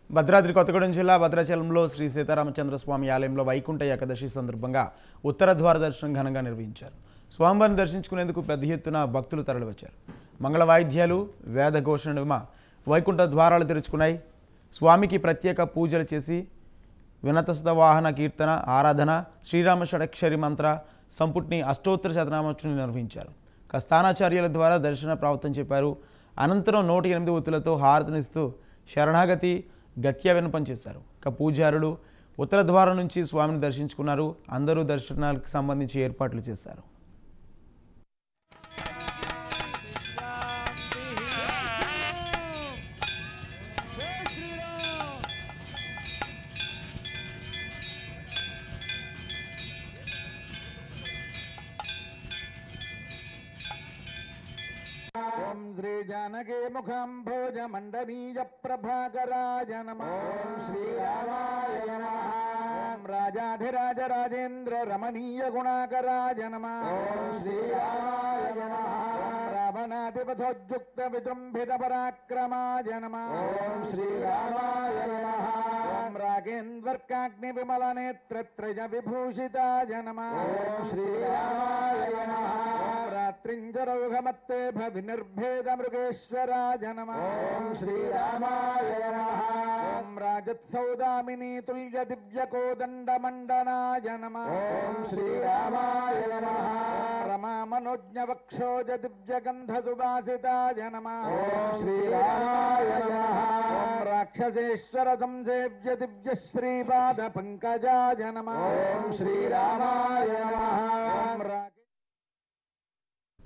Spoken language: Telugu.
భద్రాద్రి కొత్తగూడెం జిల్లా భద్రాచలంలో శ్రీ సీతారామచంద్ర స్వామి ఆలయంలో వైకుంఠ ఏకాదశి సందర్భంగా ఉత్తర ద్వార దర్శనం ఘనంగా నిర్వహించారు స్వామివారిని దర్శించుకునేందుకు పెద్ద ఎత్తున భక్తులు తరలివచ్చారు మంగళ వాయిద్యాలు వేద ఘోషణ నడుమ వైకుంఠ ద్వారాలు తెరుచుకున్నాయి స్వామికి ప్రత్యేక పూజలు చేసి వినతసుత వాహన కీర్తన ఆరాధన శ్రీరామ షడక్షరి మంత్ర సంపుటిని అష్టోత్తర శతనామచుని నిర్వహించారు కస్థానాచార్యుల ద్వారా దర్శన ప్రాప్తం చెప్పారు అనంతరం నూట ఎనిమిది ఒత్తులతో హారతినిస్తూ శరణాగతి గత్య వినపం చేశారు ఇక పూజారులు ఉత్తర ద్వారం నుంచి స్వామిని దర్శించుకున్నారు అందరూ దర్శనాలకు సంబంధించి ఏర్పాట్లు చేశారు ఓం శ్రీ జానకీ ముఖం భోజ మండనీయ ప్రభాకరాజ నమ ఓం శ్రీరామాయ నమ ఓం రాజాధిరాజ రాజేంద్ర రమణీయ గుణాకరాజ నమ ఓం శ్రీరామాయ నమ రావణాధిపథోద్యుక్త విజృంభిత పరాక్రమాయ నమ ఓం శ్రీరామాయ నమ ఓం రాగేంద్వర్కాగ్ని విమల నేత్ర త్రయ విభూషితాయ నమ ఓం శ్రీరామాయ నమ రాత్రింజరౌఘమత్తే వినిర్భేద మృగేశ్వరాజ నమ ఓం శ్రీరామాయ నమ ఓం రాజత్సౌదామినీ తుల్య దివ్య కోదండ మండనాయ నమ ఓం శ్రీరామాయ నమ రమా మనోజ్ఞ వక్షోజ దివ్య గంధ సువాసితాయ నమ ఓం శ్రీరామాయ నమ ఓం రాక్షసేశ్వర సంసేవ్య దివ్య శ్రీపాద పంకజాయ నమ ఓం శ్రీరామాయ నమ ఓం రా